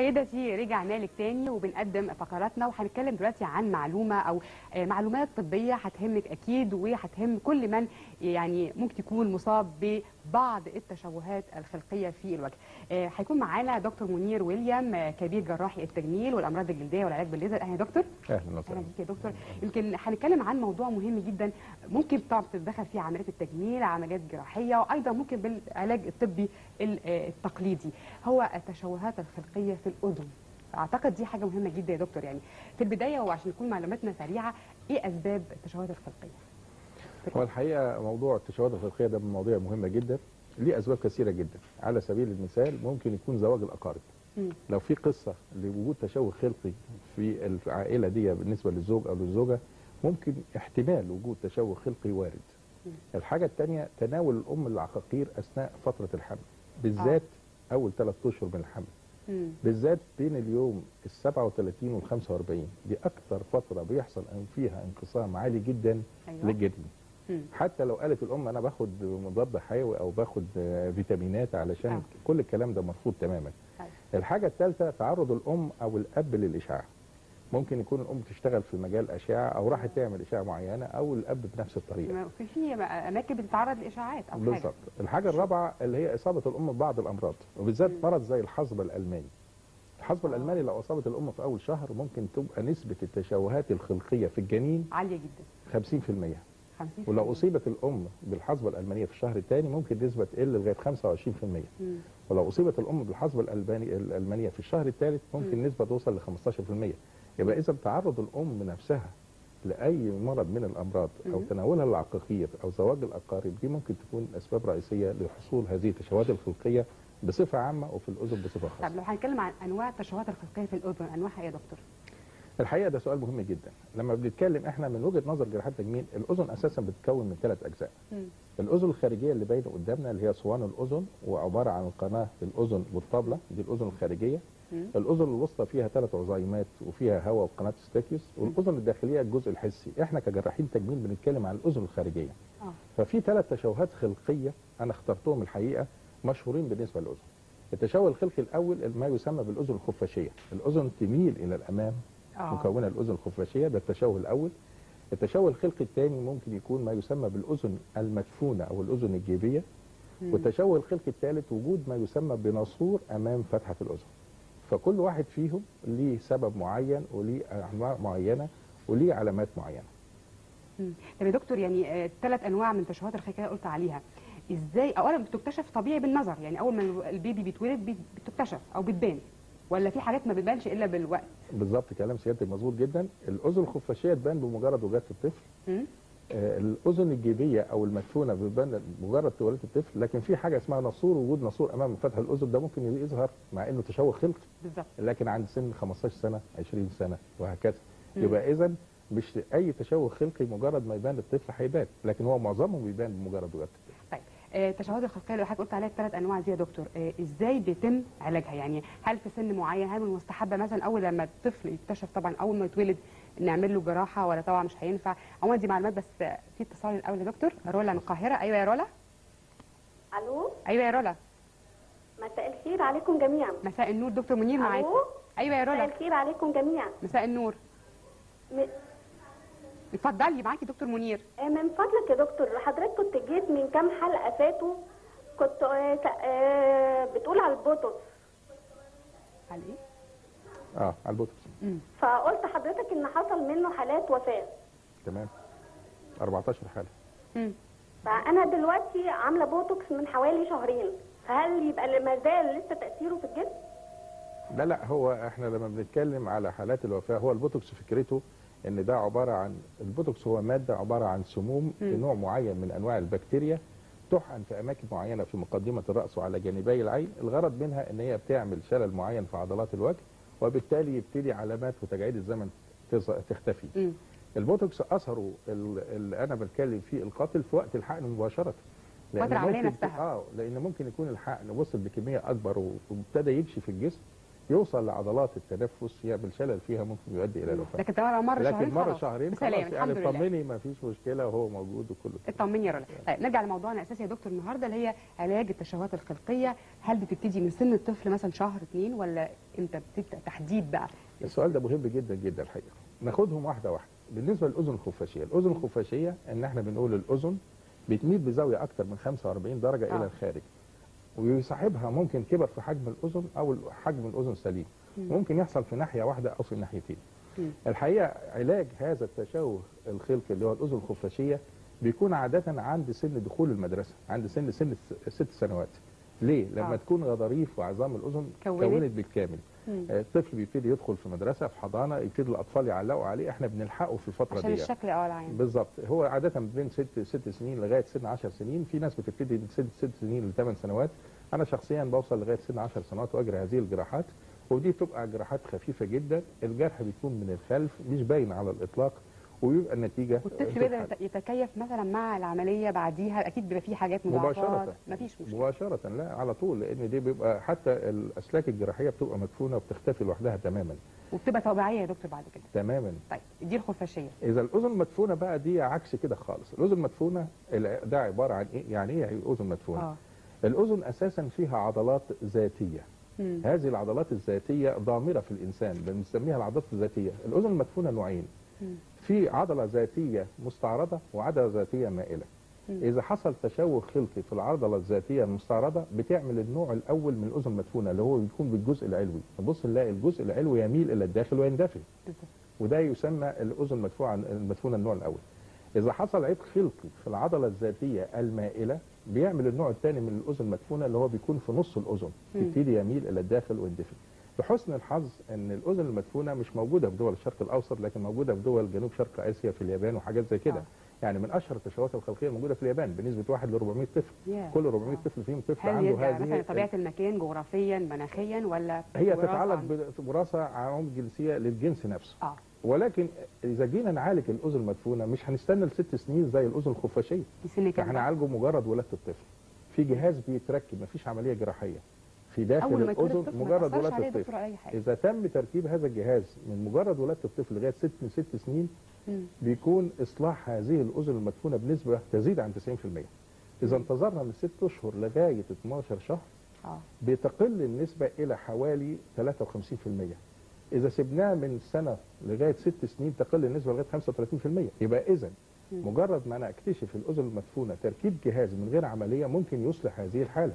سيدتي رجعنا لك تاني وبنقدم فقراتنا وهنتكلم دلوقتي عن معلومه او آه، معلومات طبيه هتهمك اكيد وهتهم كل من يعني ممكن يكون مصاب ببعض التشوهات الخلقيه في الوجه. آه، هيكون معانا دكتور منير ويليام آه، كبير جراحي التجميل والامراض الجلديه والعلاج بالليزر اهلا يا دكتور. اهلا اهلا وسهلا بيك يا دكتور يمكن هنتكلم عن موضوع مهم جدا ممكن طبعا تتدخل فيه عمليات التجميل عمليات جراحيه وايضا ممكن بالعلاج الطبي ال- آه، التقليدي هو التشوهات الخلقيه في الاذن اعتقد دي حاجه مهمه جدا يا دكتور يعني في البدايه وعشان تكون معلوماتنا سريعه ايه اسباب التشوهات الخلقيه هو الحقيقه موضوع التشوهات الخلقيه ده من المواضيع المهمه جدا ليه اسباب كثيره جدا على سبيل المثال ممكن يكون زواج الاقارب مم. لو في قصه لوجود تشوه خلقي في العائله دي بالنسبه للزوج او للزوجه ممكن احتمال وجود تشوه خلقي وارد مم. الحاجه الثانيه تناول الام العقاقير اثناء فتره الحمل بالذات اول ثلاث اشهر من الحمل مم. بالذات بين اليوم ال 37 وال 45 دي اكثر فتره بيحصل فيها انقسام عالي جدا ايوه للجسم مم. حتى لو قالت الام انا باخد مضاد حيوي او باخد آه، فيتامينات علشان آه. كل الكلام ده مرفوض تماما أيوة. الحاجه الثالثه تعرض الام او الاب للاشعاع ممكن يكون الام تشتغل في مجال اشعه او راحت تعمل اشعه معينه او الاب بنفس الطريقه ما- في في اماكن بتتعرض لاشاعات او حاجه بالظبط الحاجه الرابعه اللي هي اصابه الام ببعض الامراض وبالذات مم. مرض زي الحصبه الالماني الحصبه آه. الالماني لو اصابت الام في اول شهر ممكن تبقى نسبه التشوهات الخلقيه في الجنين عاليه جدا 50% 50 ولو اصيبت الام بالحصبه الالمانيه في الشهر الثاني ممكن نسبه تقل لغايه 25% مم. ولو اصيبت الام بالحصبه الالباني الالمانيه في الشهر الثالث ممكن مم. نسبه توصل ل 15% يبقى اذا تعرض الام نفسها لاي مرض من الامراض او مم. تناولها العقاقير او زواج الاقارب دي ممكن تكون اسباب رئيسيه لحصول هذه التشوهات الخلقيه بصفه عامه وفي الاذن بصفه طب خاصه. لو هنتكلم عن انواع التشوهات الخلقيه في الاذن انواعها ايه يا دكتور؟ الحقيقه ده سؤال مهم جدا لما بنتكلم احنا من وجهه نظر جراحات التجميل الاذن اساسا بتتكون من ثلاث اجزاء مم. الاذن الخارجيه اللي باينه قدامنا اللي هي صوان الاذن وعباره عن القناه الاذن والطبله دي الاذن الخارجيه مم. الاذن الوسطى فيها ثلاث عظيمات وفيها هواء وقناه ستاكيوس والاذن الداخليه الجزء الحسي احنا كجراحين تجميل بنتكلم عن الاذن الخارجيه اه ففي ثلاث تشوهات خلقيه انا اخترتهم الحقيقه مشهورين بالنسبه للاذن التشوه الخلقي الاول ما يسمى بالاذن الخفاشيه الاذن تميل الى الامام اه مكونه الاذن الخفاشيه ده التشوه الاول التشوه الخلقي الثاني ممكن يكون ما يسمى بالاذن المدفونه او الاذن الجيبيه مم. والتشوه الخلقي الثالث وجود ما يسمى بناسور امام فتحه الاذن فكل واحد فيهم ليه سبب معين وليه انواع معينه وليه علامات معينه مم. طب يا دكتور يعني ثلاث انواع من التشوهات الخلقيه قلت عليها ازاي اولا بتكتشف طبيعي بالنظر يعني اول ما البيبي بيتولد بي- بتكتشف او بتبان ولا في حاجات ما بتبانش الا بالوقت بالظبط كلام سيادتك مظبوط جدا الاذن الخفاشيه تبان بمجرد وجاده الطفل مم. آه، الاذن الجيبيه او المدفونه بتبان بمجرد تواليت الطفل لكن في حاجه اسمها ناسور وجود ناسور امام فتح الاذن ده ممكن يظهر مع انه تشوه خلقي بالظبط لكن عند سن 15 سنه 20 سنه وهكذا مم. يبقى اذا مش اي تشوه خلقي مجرد ما يبان للطفل هيبان لكن هو معظمهم بيبان بمجرد وجاده الطفل طيب آه، التشوهات الخلقيه اللي حضرتك قلت عليها الثلاث انواع دي يا دكتور آه، ازاي بيتم علاجها يعني هل في سن معين هل من المستحبه مثلا اول لما الطفل يكتشف طبعا اول ما يتولد نعمل له جراحه ولا طبعا مش هينفع عموما دي معلومات بس آه، في اتصال الاول يا دكتور رولا من القاهره ايوه يا رولا الو ايوه يا رولا مساء الخير عليكم جميعا مساء النور دكتور منير معاك الو ايوه يا مساء رولا الخير عليكم جميعا مساء النور م- اتفضلي معاكي دكتور منير آه، من فضلك يا دكتور حضرتك كنت جيت من كام حلقه فاتوا كنت آه، ت- آه، بتقول على البوتوكس على ايه اه على البوتوكس مم. فقلت حضرتك ان حصل منه حالات وفاه تمام 14 حاله مم. فانا دلوقتي عامله بوتوكس من حوالي شهرين فهل يبقى ما زال لسه تاثيره في الجسم لا لا هو احنا لما بنتكلم على حالات الوفاه هو البوتوكس فكرته ان ده عباره عن البوتوكس هو ماده عباره عن سموم في مم. نوع معين من انواع البكتيريا تحقن في اماكن معينه في مقدمه الراس وعلى جانبي العين الغرض منها ان هي بتعمل شلل معين في عضلات الوجه وبالتالي يبتدي علامات وتجاعيد الزمن تظ- تختفي مم. البوتوكس اثره ال- اللي انا بتكلم فيه القاتل في وقت الحقن مباشره لأن العملية ممكن- نفسها. اه لان ممكن يكون الحقن وصل بكميه اكبر و- وابتدى يمشي في الجسم يوصل لعضلات التنفس يعمل شلل فيها ممكن يؤدي الى الوفاه لكن طبعا مره شهرين لكن مره خلاص. شهرين بسلام خلاص الحمد يعني لله طمني ما فيش مشكله وهو موجود وكله تمام. اطمني يا رولا طيب نرجع لموضوعنا الاساسي يا دكتور النهارده اللي هي علاج التشوهات الخلقيه هل بتبتدي من سن الطفل مثلا شهر اتنين ولا امتى بتبدا تحديد بقى السؤال ده مهم جدا جدا الحقيقه ناخدهم واحده واحده بالنسبه للاذن الخفاشيه الاذن الخفاشيه ان احنا بنقول الاذن بتميل بزاويه اكتر من 45 درجه آه. الى الخارج ويصاحبها ممكن كبر في حجم الاذن او حجم الاذن سليم مم. ممكن يحصل في ناحيه واحده او في الناحيتين مم. الحقيقه علاج هذا التشوه الخلقي اللي هو الاذن الخفاشيه بيكون عاده عند سن دخول المدرسه عند سن سن ست سنوات ليه لما آه. تكون غضاريف وعظام الاذن كونت. كونت بالكامل مم. آه، الطفل بيبتدي يدخل في مدرسه في حضانه يبتدي الاطفال يعلقوا عليه احنا بنلحقه في الفتره عشان دي الشكل اه العام بالظبط هو عاده بين ست ست سنين لغايه سن 10 سنين في ناس بتبتدي من ست ست سنين لثمان سنوات انا شخصيا بوصل لغايه سن 10 سنوات واجري هذه الجراحات ودي بتبقى جراحات خفيفه جدا الجرح بيكون من الخلف مش باين على الاطلاق وبيبقى النتيجه والطفل تضحك. بيقدر يت- يتكيف مثلا مع العمليه بعديها اكيد بيبقى فيه حاجات مضاعفات مباشرة. مفيش مشكله مباشره لا على طول لان دي بيبقى حتى الاسلاك الجراحيه بتبقى مدفونه وبتختفي لوحدها تماما وبتبقى طبيعيه يا دكتور بعد كده تماما طيب دي الخفاشيه اذا الاذن المدفونه بقى دي عكس كده خالص الاذن المدفونه الع- ده عباره عن ايه يعني ايه اذن مدفونه اه الاذن اساسا فيها عضلات ذاتيه مم. هذه العضلات الذاتيه ضامره في الانسان بنسميها العضلات الذاتيه الاذن المدفونه نوعين مم. في عضله ذاتيه مستعرضه وعضله ذاتيه مائله مم. اذا حصل تشوه خلقي في العضله الذاتيه المستعرضه بتعمل النوع الاول من الاذن المدفونه اللي هو بيكون بالجزء العلوي نبص نلاقي الجزء العلوي يميل الى الداخل ويندفن بالظبط وده يسمى الاذن المدفوعه المدفونه النوع الاول اذا حصل عيب خلقي في العضله الذاتيه المائله بيعمل النوع الثاني من الاذن المدفونه اللي هو بيكون في نص الاذن مم. يبتدي يميل الى الداخل ويندفن لحسن الحظ ان الاذن المدفونه مش موجوده في دول الشرق الاوسط لكن موجوده في دول جنوب شرق اسيا في اليابان وحاجات زي كده آه. يعني من اشهر التشوهات الخلقيه الموجوده في اليابان بنسبه 1 ل 400 طفل ياه. كل 400 آه. طفل فيهم طفل هل عنده يرجع هذه مثلا طبيعه المكان جغرافيا مناخيا ولا هي وراثة تتعلق عن- بوراثه عوامل جنسيه للجنس نفسه اه ولكن اذا جينا نعالج الاذن المدفونه مش هنستنى لست سنين زي الاذن الخفاشيه دي سن كام احنا بقى؟ هنعالجه مجرد ولاده الطفل في جهاز بيتركب مفيش عمليه جراحيه في داخل اول ما يتولد الاذن الطفل ما مجرد تأثرش ولاده عليه الطفل دكتور اي حاجه اذا تم تركيب هذا الجهاز من مجرد ولاده الطفل لغايه ست من ست سنين مم. بيكون اصلاح هذه الاذن المدفونه بنسبه تزيد عن 90% اذا انتظرنا من ست اشهر لغايه 12 شهر اه بتقل النسبة إلى حوالي 53% إذا سبناه من سنة لغاية ست سنين تقل النسبة لغاية 35% يبقى إذا مم. مجرد ما أنا أكتشف الأذن المدفونة تركيب جهاز من غير عملية ممكن يصلح هذه الحالة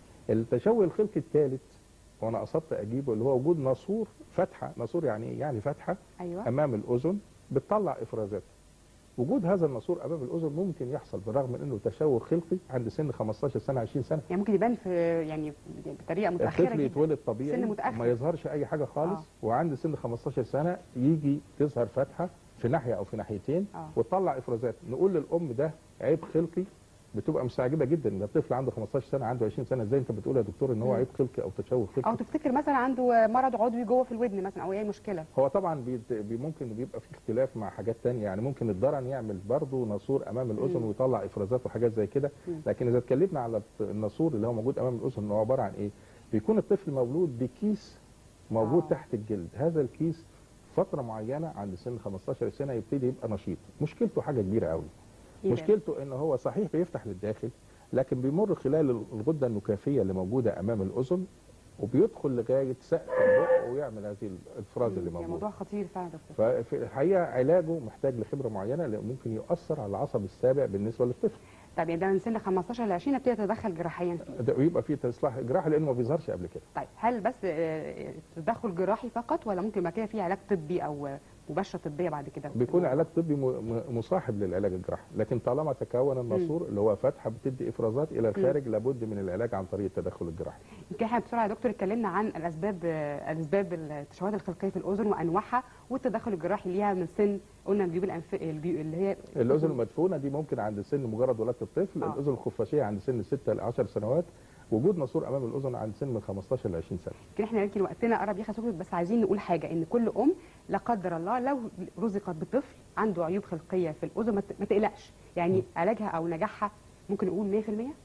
التشوه الخلقي الثالث وأنا قصدت أجيبه اللي هو وجود ناسور فتحة ناسور يعني إيه؟ يعني فتحة ايوه أمام الأذن بتطلع إفرازات وجود هذا الناسور أمام الأذن ممكن يحصل بالرغم من أنه تشوه خلقي عند سن 15 سنة 20 سنة يعني ممكن يبان في يعني بطريقه متاخره الطفل جدا يتولد طبيعي سن متأخر. ما يظهرش اي حاجه خالص آه. وعند سن 15 سنه يجي تظهر فتحه في ناحيه او في ناحيتين آه. وتطلع افرازات نقول للام ده عيب خلقي بتبقى مستعجبه جدا ان الطفل عنده 15 سنه عنده 20 سنه ازاي انت بتقول يا دكتور ان هو مم. عيب خلقي او تشوه او خلقي تفتكر مثلا عنده مرض عضوي جوه في الودن مثلا او اي مشكله هو طبعا بيت- بي ممكن بيبقى في اختلاف مع حاجات تانية يعني ممكن الضرن يعمل برضه ناسور امام الاذن مم. ويطلع افرازات وحاجات زي كده مم. لكن اذا اتكلمنا على الناسور اللي هو موجود امام الاذن إن هو عباره عن ايه بيكون الطفل مولود بكيس موجود آه. تحت الجلد هذا الكيس فتره معينه عند سن 15 سنه يبتدي يبقى نشيط مشكلته حاجه كبيره قوي إيه ده؟ مشكلته ان هو صحيح بيفتح للداخل لكن بيمر خلال الغده النكافيه اللي موجوده امام الاذن وبيدخل لغايه سقف البق ويعمل هذه الافراز اللي يعني موجود موضوع خطير فعلا يا دكتور ففي الحقيقه علاجه محتاج لخبره معينه لأن ممكن يؤثر على العصب السابع بالنسبه للطفل طب يعني ده من سن 15 ل 20 ابتدي اتدخل جراحيا فيه ده ويبقى فيه اصلاح جراحي لانه ما بيظهرش قبل كده طيب هل بس آه، تدخل جراحي فقط ولا ممكن يبقى كده في علاج طبي او آه، مباشره طبيه بعد كده بيكون علاج طبي م- م- مصاحب للعلاج الجراحي لكن طالما تكون الناسور اللي هو فتحه بتدي افرازات الى الخارج لابد من العلاج عن طريق التدخل الجراحي يمكن احنا بسرعه يا دكتور اتكلمنا عن الاسباب آه، الاسباب التشوهات الخلقيه في الاذن وانواعها والتدخل الجراحي ليها من سن قلنا الجيوب الانف الجيوب اللي هي الاذن المدفونه دي ممكن عند سن مجرد ولاده الطفل آه. الاذن الخفاشيه عند سن 6 ل 10 سنوات وجود ناسور امام الاذن عند سن من 15 ل 20 سنه يمكن احنا يمكن وقتنا قرب يخلص بس عايزين نقول حاجه ان كل ام لا قدر الله لو رزقت بطفل عنده عيوب خلقيه في الاذن ما ت- ما تقلقش يعني علاجها او نجاحها ممكن نقول 100%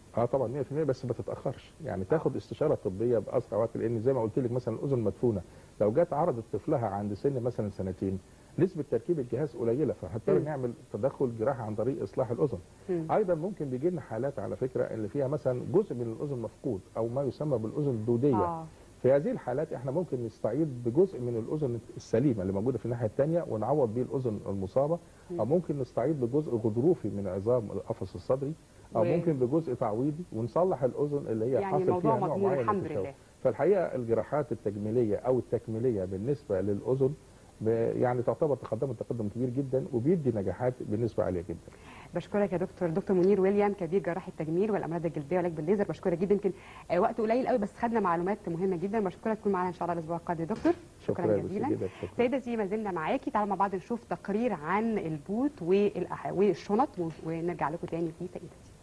اه طبعا 100% بس ما تتاخرش يعني تاخد استشاره طبيه باسرع وقت لان زي ما قلت لك مثلا الاذن مدفونه لو جت عرضت طفلها عند سن مثلا سنتين نسبه تركيب الجهاز قليله فهنضطر مم. نعمل تدخل جراحي عن طريق اصلاح الاذن مم. ايضا ممكن بيجي لنا حالات على فكره اللي فيها مثلا جزء من الاذن مفقود او ما يسمى بالاذن الدوديه اه في هذه الحالات احنا ممكن نستعيد بجزء من الاذن السليمه اللي موجوده في الناحيه الثانيه ونعوض بيه الاذن المصابه او ممكن نستعيد بجزء غضروفي من عظام القفص الصدري او و- ممكن بجزء تعويضي ونصلح الاذن اللي هي يعني حاصل الموضوع فيها نوع مضمون معين من الحمد التشوه. لله. فالحقيقه الجراحات التجميليه او التكميليه بالنسبه للاذن ب- يعني تعتبر تقدمت تقدم كبير جدا وبيدي نجاحات بنسبه عاليه جدا بشكرك يا دكتور دكتور منير ويليام كبير جراح التجميل والامراض الجلديه والعلاج بالليزر بشكرك جدا يمكن آه، وقت قليل قوي بس خدنا معلومات مهمه جدا بشكرك تكون معانا ان شاء الله الاسبوع القادم يا دكتور شكرا, شكرا يا جزيلا أستاذ جدا، شكرا. سيدتي ما زلنا معاكي تعالوا مع بعض نشوف تقرير عن البوت والأح- والشنط ونرجع لكم تاني في سيدتي